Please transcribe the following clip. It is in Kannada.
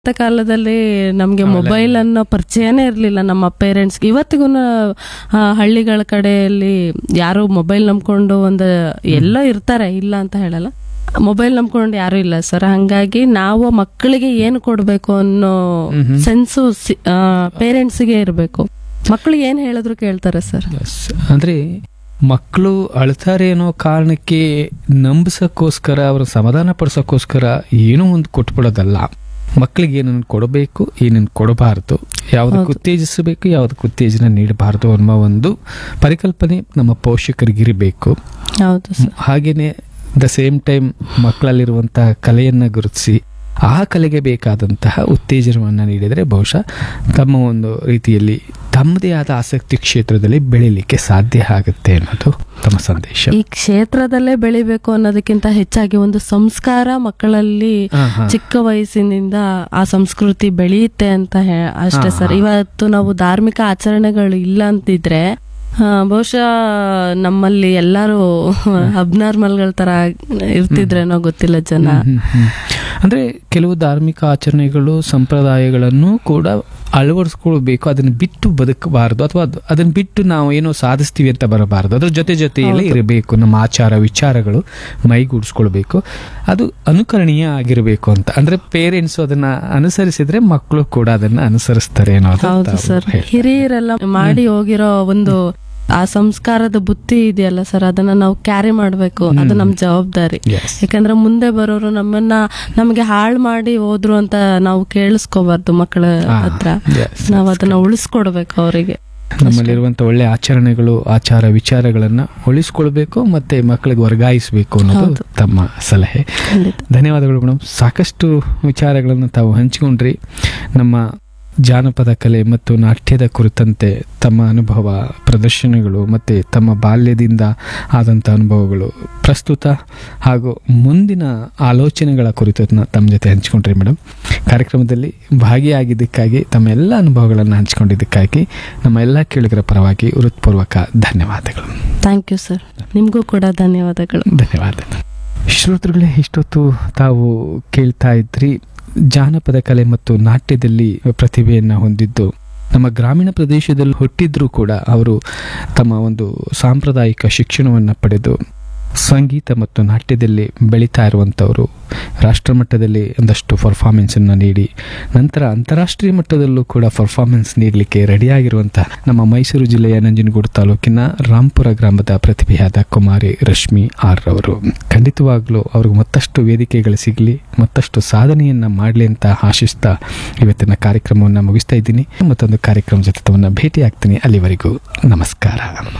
ಪಾತ ಕಾಲದಲ್ಲಿ ನಮ್ಗೆ ಮೊಬೈಲ್ ಅನ್ನೋ ಪರಿಚಯನೇ ಇರಲಿಲ್ಲ ನಮ್ಮ ಪೇರೆಂಟ್ಸ್ಗೆ ಇವತ್ತಿಗೂ ಹಳ್ಳಿಗಳ ಕಡೆಯಲ್ಲಿ ಯಾರು ಮೊಬೈಲ್ ನಂಬ್ಕೊಂಡು ಒಂದು ಎಲ್ಲೋ ಇರ್ತಾರೆ ಇಲ್ಲ ಅಂತ ಹೇಳಲ್ಲ ಮೊಬೈಲ್ ನಂಬ್ಕೊಂಡು ಯಾರು ಇಲ್ಲ ಸರ್ ಹಂಗಾಗಿ ನಾವು ಮಕ್ಕಳಿಗೆ ಏನು ಕೊಡ್ಬೇಕು ಅನ್ನೋ ಸೆನ್ಸು ಪೇರೆಂಟ್ಸ್ಗೆ ಇರಬೇಕು ಮಕ್ಕಳು ಏನ್ ಹೇಳಿದ್ರು ಕೇಳ್ತಾರೆ ಸರ್ Yes. ಅಂದ್ರೆ ಮಕ್ಕಳು ಅಳ್ತಾರೆ ಅನ್ನೋ ಕಾರಣಕ್ಕೆ ನಂಬಿಸಕ್ಕೋಸ್ಕರ ಅವ್ರ ಸಮಾಧಾನ ಪಡಿಸೋಕ್ಕೋಸ್ಕರ ಏನೋ ಒಂದು ಕೊಟ್ಬಿಡೋದಲ್ಲ ಮಕ್ಕಳಿಗೆ ಏನನ್ನು ಕೊಡಬೇಕು ಏನನ್ನು ಕೊಡಬಾರ್ದು ಯಾವುದಕ್ಕೆ ಉತ್ತೇಜಿಸಬೇಕು ಯಾವುದಕ್ಕೆ ಉತ್ತೇಜನ ನೀಡಬಾರ್ದು ಅನ್ನೋ ಒಂದು ಪರಿಕಲ್ಪನೆ ನಮ್ಮ ಪೋಷಕರಿಗಿರಬೇಕು ಹೌದು ಸರ್ ಹಾಗೇನೆ ದ ಸೇಮ್ ಟೈಮ್ ಮಕ್ಕಳಲ್ಲಿರುವಂತಹ ಕಲೆಯನ್ನು ಗುರುತಿಸಿ ಆ ಕಲೆಗೆ ಬೇಕಾದಂತಹ ಉತ್ತೇಜನವನ್ನು ನೀಡಿದರೆ ಬಹುಶಃ ತಮ್ಮ ಒಂದು ರೀತಿಯಲ್ಲಿ ತಮ್ಮದೇ ಆದ ಆಸಕ್ತಿ ಕ್ಷೇತ್ರದಲ್ಲಿ ಬೆಳೀಲಿಕ್ಕೆ ಸಾಧ್ಯ ಆಗುತ್ತೆ ಅನ್ನೋದು ತಮ್ಮ ಸಂದೇಶ ಈ ಕ್ಷೇತ್ರದಲ್ಲೇ ಬೆಳಿಬೇಕು ಅನ್ನೋದಕ್ಕಿಂತ ಹೆಚ್ಚಾಗಿ ಒಂದು ಸಂಸ್ಕಾರ ಮಕ್ಕಳಲ್ಲಿ ಹಾ, ಹಾ. ಚಿಕ್ಕ ವಯಸ್ಸಿನಿಂದ ಆ ಸಂಸ್ಕೃತಿ ಬೆಳೆಯುತ್ತೆ ಅಂತ ಹೇ- ಅಷ್ಟೇ ಹಾ, ಸರ್ ಹಾ. ಇವತ್ತು ನಾವು ಧಾರ್ಮಿಕ ಆಚರಣೆಗಳು ಇಲ್ಲ ಅಂತಿದ್ರೆ ಆ, ಬಹುಶಃ ನಮ್ಮಲ್ಲಿ ಎಲ್ಲರೂ ಅಬ್ನಾರ್ಮಲ್ಗಳ ತರ ಇರ್ತಿದ್ರೇನೋ ಗೊತ್ತಿಲ್ಲ ಜನ ಹ್ಮ್, ಹ್ಮ್. ಅಂದ್ರೆ ಕೆಲವು ಧಾರ್ಮಿಕ ಆಚರಣೆಗಳು ಸಂಪ್ರದಾಯಗಳನ್ನು ಕೂಡ ಅಳವಡಿಸ್ಕೊಳ್ಬೇಕು ಅದನ್ನ ಬಿಟ್ಟು ಬದುಕಬಾರದು ಅಥವಾ ಅದು- ಅದನ್ನ ಬಿಟ್ಟು ನಾವು ಏನೋ ಸಾಧಿಸ್ತೀವಿ ಅಂತ ಬರಬಾರದು ಅದ್ರ ಜೊತೆ ಜೊತೆಯಲ್ಲೇ ಇರಬೇಕು ನಮ್ಮ ಆಚಾರ ವಿಚಾರಗಳು ಮೈಗೂಡಿಸ್ಕೊಳ್ಬೇಕು ಅದು ಅನುಕರಣೀಯ ಆಗಿರಬೇಕು ಅಂತ ಅಂದ್ರೆ ಪೇರೆಂಟ್ಸ್ ಅದನ್ನ ಅನುಸರಿಸಿದ್ರೆ ಮಕ್ಕಳು ಕೂಡ ಅದನ್ನ ಅನುಸರಿಸ್ತಾರೆ ಅನ್ನೋದು ಹೌದು ತಾವು ಸರ್ ಹೇಳ್ತಾರೆ. ಹಿರಿಯರೆಲ್ಲ ಮಾಡಿ ಹೋಗಿರೋ ಒಂದು ಆ ಸಂಸ್ಕಾರದ ಬುತ್ತಿ ಇದೆಯಲ್ಲ ಸರ್ ಅದನ್ನ ನಾವು ಕ್ಯಾರಿ ಮಾಡ್ಬೇಕು ಅದು ನಮ್ ಜವಾಬ್ದಾರಿ Yes. ಯಾಕಂದ್ರೆ ಮುಂದೆ ಬರೋರು ನಮ್ಮನ್ನ ನಮಗೆ ಹಾಳು ಮಾಡಿ ಹೋದ್ರು ಅಂತ ನಾವು ಕೇಳಿಸ್ಕೋಬಾರ್ದು ಮಕ್ಕಳ ಹಾ, ಹತ್ರ yes. ನಾವು ಅದನ್ನ ಉಳಿಸ್ಕೊಡ್ಬೇಕು ಅವರಿಗೆ ನಮ್ಮಲ್ಲಿರುವಂತ ಒಳ್ಳೆ ಆಚರಣೆಗಳು ಆಚಾರ ವಿಚಾರಗಳನ್ನ ಉಳಿಸ್ಕೊಳ್ಬೇಕು ಮತ್ತೆ ಮಕ್ಕಳಿಗೆ ವರ್ಗಾಯಿಸಬೇಕು ಅನ್ನೋದು ಹೌದು. ತಮ್ಮ ಸಲಹೆ ಖಂಡಿತ ಧನ್ಯವಾದಗಳು ಮೇಡಮ್ ಸಾಕಷ್ಟು ವಿಚಾರಗಳನ್ನು ತಾವು ಹಂಚಿಕೊಂಡ್ರಿ ನಮ್ಮ ಜಾನಪದ ಕಲೆ ಮತ್ತು ನಾಟ್ಯದ ಕುರಿತಂತೆ ತಮ್ಮ ಅನುಭವ ಪ್ರದರ್ಶನಗಳು ಮತ್ತು ತಮ್ಮ ಬಾಲ್ಯದಿಂದ ಆದಂಥ ಅನುಭವಗಳು ಪ್ರಸ್ತುತ ಹಾಗೂ ಮುಂದಿನ ಆಲೋಚನೆಗಳ ಕುರಿತನ್ನ ತಮ್ಮ ಜೊತೆ ಹಂಚಿಕೊಂಡ್ರಿ ಮೇಡಮ್ ಕಾರ್ಯಕ್ರಮದಲ್ಲಿ ಭಾಗಿಯಾಗಿದ್ದಕ್ಕಾಗಿ ತಮ್ಮ ಎಲ್ಲ ಅನುಭವಗಳನ್ನು ಹಂಚಿಕೊಂಡಿದ್ದಕ್ಕಾಗಿ ನಮ್ಮ ಎಲ್ಲ ಕೇಳುಗರ ಪರವಾಗಿ ಹೃತ್ಪೂರ್ವಕ ಧನ್ಯವಾದಗಳು ಥ್ಯಾಂಕ್ ಯು ಸರ್ ನಿಮ್ಗೂ ಕೂಡ ಧನ್ಯವಾದಗಳು ಧನ್ಯವಾದ ಶ್ರೋತೃಗಳೇ ಇಷ್ಟೊತ್ತು ತಾವು ಕೇಳ್ತಾ ಇದ್ರಿ ಜಾನಪದ ಕಲೆ ಮತ್ತು ನಾಟ್ಯದಲ್ಲಿ ಪ್ರತಿಭೆಯನ್ನು ಹೊಂದಿದ್ದು ನಮ್ಮ ಗ್ರಾಮೀಣ ಪ್ರದೇಶದಲ್ಲಿ ಹುಟ್ಟಿದ್ರೂ ಕೂಡ ಅವರು ತಮ್ಮ ಒಂದು ಸಾಂಪ್ರದಾಯಿಕ ಶಿಕ್ಷಣವನ್ನು ಪಡೆದು ಸಂಗೀತ ಮತ್ತು ನಾಟ್ಯದಲ್ಲಿ ಬೆಳೀತಾ ಇರುವಂಥವರು ರಾಷ್ಟ್ರಮಟ್ಟದಲ್ಲಿ ಒಂದಷ್ಟು ಪರ್ಫಾರ್ಮೆನ್ಸನ್ನು ನೀಡಿ ನಂತರ ಅಂತಾರಾಷ್ಟ್ರೀಯ ಮಟ್ಟದಲ್ಲೂ ಕೂಡ ಪರ್ಫಾರ್ಮೆನ್ಸ್ ನೀಡಲಿಕ್ಕೆ ರೆಡಿಯಾಗಿರುವಂತಹ ನಮ್ಮ ಮೈಸೂರು ಜಿಲ್ಲೆಯ ನಂಜನಗೂಡು ತಾಲೂಕಿನ ರಾಂಪುರ ಗ್ರಾಮದ ಪ್ರತಿಭೆಯಾದ ಕುಮಾರಿ ರಶ್ಮಿ ಆರ್ ರವರು ಖಂಡಿತವಾಗ್ಲೂ ಅವ್ರಿಗೆ ಮತ್ತಷ್ಟು ವೇದಿಕೆಗಳು ಸಿಗಲಿ ಮತ್ತಷ್ಟು ಸಾಧನೆಯನ್ನ ಮಾಡಲಿ ಅಂತ ಆಶಿಸ್ತಾ ಇವತ್ತಿನ ಕಾರ್ಯಕ್ರಮವನ್ನು ಮುಗಿಸ್ತಾ ಇದ್ದೀನಿ ಮತ್ತೊಂದು ಕಾರ್ಯಕ್ರಮ ಜೊತೆ ತಮ್ಮನ್ನ ಭೇಟಿ ಆಗ್ತೀನಿ ಅಲ್ಲಿವರೆಗೂ ನಮಸ್ಕಾರ